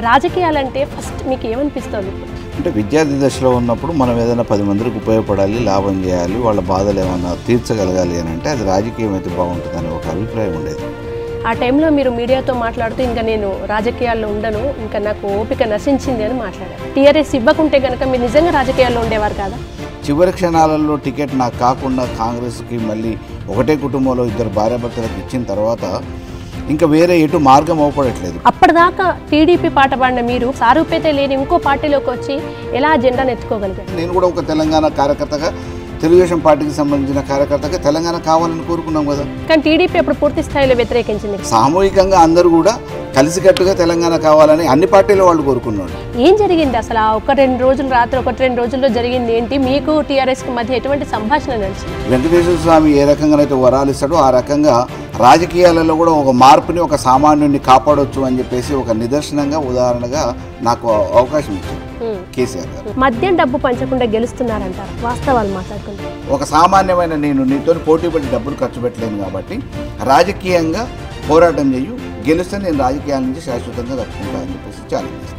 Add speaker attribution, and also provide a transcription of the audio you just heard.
Speaker 1: రాజకీయాలంటే first మీకు ఏమనిపిస్తుంది ఇప్పుడు?
Speaker 2: అంటే విద్యార్థి దశలో ఉన్నప్పుడు మనం ఏదైనా పది మందికి ఉపయోగపడాలి లాభం చేయాలి వాళ్ళ బాధలు ఏమన్నా తీర్చగలగాలి అని అంటే అది రాజకీయం అయితే బాగుంటుందని ఒక అభిప్రాయం ఉండేది
Speaker 1: ఆ టైంలో మీరు మీడియాతో మాట్లాడుతూ ఇంకా నేను రాజకీయాల్లో ఉండను ఇంకా నాకు ఓపిక నశించింది అని మాట్లాడారు టీఆర్ఎస్ ఇవ్వకుంటే కనుక మీరు నిజంగా రాజకీయాల్లో ఉండేవారు కాదా
Speaker 2: చివరి క్షణాలలో టికెట్ నాకు కాకుండా కాంగ్రెస్కి మళ్ళీ ఒకటే కుటుంబంలో ఇద్దరు భార్యాభర్తలకు ఇచ్చిన తర్వాత ఇంకా వేరే ఎటు మార్గం అవపడట్లేదు
Speaker 1: అప్పటిదాకా టీడీపీ పాట పాడిన మీరు సారూప్యత లేని ఇంకో పార్టీలోకి వచ్చి ఎలా జెండాను ఎత్తుకోగలిగారు
Speaker 2: నేను కూడా ఒక తెలంగాణ కార్యకర్తగా తెలుగుదేశం పార్టీకి సంబంధించిన కార్యకర్తగా తెలంగాణ కావాలని కోరుకున్నాం కదా
Speaker 1: కానీ టీడీపీ అప్పుడు పూర్తి స్థాయిలో వ్యతిరేకించింది
Speaker 2: సామూహికంగా అందరూ కూడా కలిసికట్టుగా తెలంగాణ కావాలని అన్ని పార్టీల వాళ్ళు కోరుకున్నాడు
Speaker 1: ఏం జరిగింది అసలు ఆ ఒక రెండు రోజులు రాత్రి ఒకటి రెండు రోజుల్లో జరిగింది ఏంటి మీకు టీఆర్ఎస్కి మధ్య ఎటువంటి సంభాషణ నడిచింది
Speaker 2: వెంకటేశ్వర స్వామి ఏ రకంగానైతే వరాలు ఇస్తాడో ఆ రకంగా రాజకీయాలలో కూడా ఒక మార్పుని ఒక సామాన్యుడిని కాపాడొచ్చు అని చెప్పేసి ఒక నిదర్శనంగా ఉదాహరణగా నాకు అవకాశం ఇచ్చారు
Speaker 1: హ్మ్.
Speaker 2: కేసీఆర్ గారు
Speaker 1: మద్యం డబ్బు పంచకుండా గెలుస్తున్నారంటారు వాస్తవాలు మాట్లాడుకుంటారు
Speaker 2: ఒక సామాన్యమైన నేను నీతో పోటీ పడి డబ్బులు ఖర్చు పెట్టలేను కాబట్టి రాజకీయంగా పోరాటం చేయు గెలిస్తే నేను రాజకీయాల నుంచి శాశ్వతంగా తప్పుకుంటా అని చెప్పేసి ఛాలెంజ్ చేస్తాను